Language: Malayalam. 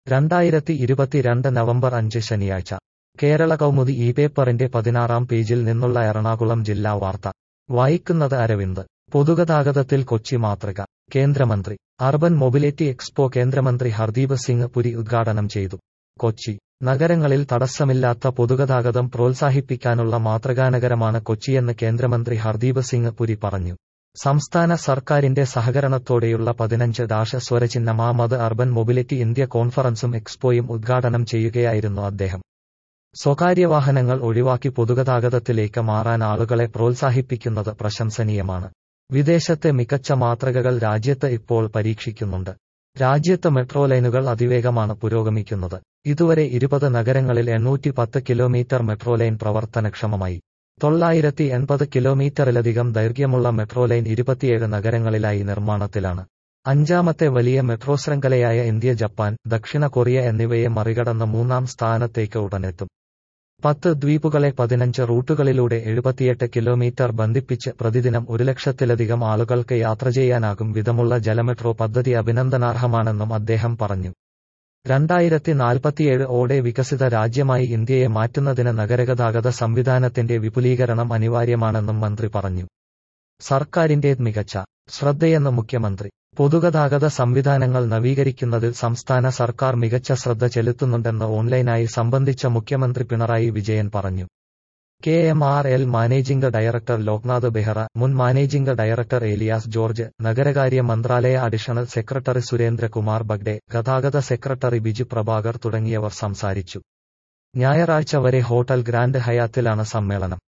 രണ്ടായിരത്തി ഇരുപത്തിരണ്ട് നവംബർ അഞ്ച് ശനിയാഴ്ച കേരള കൗമുദി ഈ പേപ്പറിന്റെ പതിനാറാം പേജിൽ നിന്നുള്ള എറണാകുളം ജില്ലാ വാർത്ത വായിക്കുന്നത് അരവിന്ദ് പൊതുഗതാഗതത്തിൽ കൊച്ചി മാതൃക കേന്ദ്രമന്ത്രി അർബൻ മൊബിലിറ്റി എക്സ്പോ കേന്ദ്രമന്ത്രി ഹർദീപ് സിംഗ് പുരി ഉദ്ഘാടനം ചെയ്തു കൊച്ചി നഗരങ്ങളിൽ തടസ്സമില്ലാത്ത പൊതുഗതാഗതം പ്രോത്സാഹിപ്പിക്കാനുള്ള മാതൃകാനഗരമാണ് കൊച്ചിയെന്ന് കേന്ദ്രമന്ത്രി ഹർദീപ് സിംഗ് പുരി പറഞ്ഞു സംസ്ഥാന സർക്കാരിന്റെ സഹകരണത്തോടെയുള്ള പതിനഞ്ച് ഡാഷ സ്വരചിഹ്നമാമത് അർബൻ മൊബിലിറ്റി ഇന്ത്യ കോൺഫറൻസും എക്സ്പോയും ഉദ്ഘാടനം ചെയ്യുകയായിരുന്നു അദ്ദേഹം സ്വകാര്യ വാഹനങ്ങൾ ഒഴിവാക്കി പൊതുഗതാഗതത്തിലേക്ക് മാറാൻ ആളുകളെ പ്രോത്സാഹിപ്പിക്കുന്നത് പ്രശംസനീയമാണ് വിദേശത്തെ മികച്ച മാതൃകകൾ രാജ്യത്ത് ഇപ്പോൾ പരീക്ഷിക്കുന്നുണ്ട് രാജ്യത്ത് മെട്രോ ലൈനുകൾ അതിവേഗമാണ് പുരോഗമിക്കുന്നത് ഇതുവരെ ഇരുപത് നഗരങ്ങളിൽ എണ്ണൂറ്റി പത്ത് കിലോമീറ്റർ മെട്രോ ലൈൻ പ്രവർത്തനക്ഷമമായി തൊള്ളായിരത്തി എൺപത് കിലോമീറ്ററിലധികം ദൈർഘ്യമുള്ള മെട്രോ ലൈൻ ഇരുപത്തിയേഴ് നഗരങ്ങളിലായി നിർമ്മാണത്തിലാണ് അഞ്ചാമത്തെ വലിയ മെട്രോ ശൃംഖലയായ ഇന്ത്യ ജപ്പാൻ ദക്ഷിണ കൊറിയ എന്നിവയെ മറികടന്ന് മൂന്നാം സ്ഥാനത്തേക്ക് ഉടനെത്തും പത്ത് ദ്വീപുകളെ പതിനഞ്ച് റൂട്ടുകളിലൂടെ എഴുപത്തിയെട്ട് കിലോമീറ്റർ ബന്ധിപ്പിച്ച് പ്രതിദിനം ഒരു ലക്ഷത്തിലധികം ആളുകൾക്ക് യാത്ര ചെയ്യാനാകും വിധമുള്ള ജലമെട്രോ പദ്ധതി അഭിനന്ദനാർഹമാണെന്നും അദ്ദേഹം പറഞ്ഞു രണ്ടായിരത്തി നാൽപ്പത്തിയേഴ് ഓടെ വികസിത രാജ്യമായി ഇന്ത്യയെ മാറ്റുന്നതിന് നഗരഗതാഗത സംവിധാനത്തിന്റെ വിപുലീകരണം അനിവാര്യമാണെന്നും മന്ത്രി പറഞ്ഞു സർക്കാരിന്റെ മികച്ച ശ്രദ്ധയെന്ന് മുഖ്യമന്ത്രി പൊതുഗതാഗത സംവിധാനങ്ങൾ നവീകരിക്കുന്നതിൽ സംസ്ഥാന സർക്കാർ മികച്ച ശ്രദ്ധ ചെലുത്തുന്നുണ്ടെന്ന് ഓൺലൈനായി സംബന്ധിച്ച മുഖ്യമന്ത്രി പിണറായി വിജയൻ പറഞ്ഞു K M R L managing director Loknath Behra മുൻ മാനേജിംഗ് ഡയറക്ടർ ഏലിയാസ് ജോർജ് നഗരകാര്യ മന്ത്രാലയ അഡീഷണൽ സെക്രട്ടറി സുരേന്ദ്രകുമാർ ബഗ്ഡെ ഗതാഗത സെക്രട്ടറി ബിജു പ്രഭാകർ തുടങ്ങിയവർ സംസാരിച്ചു ഞായറാഴ്ച വരെ ഹോട്ടൽ ഗ്രാൻഡ് ഹയാത്തിലാണ് സമ്മേളനം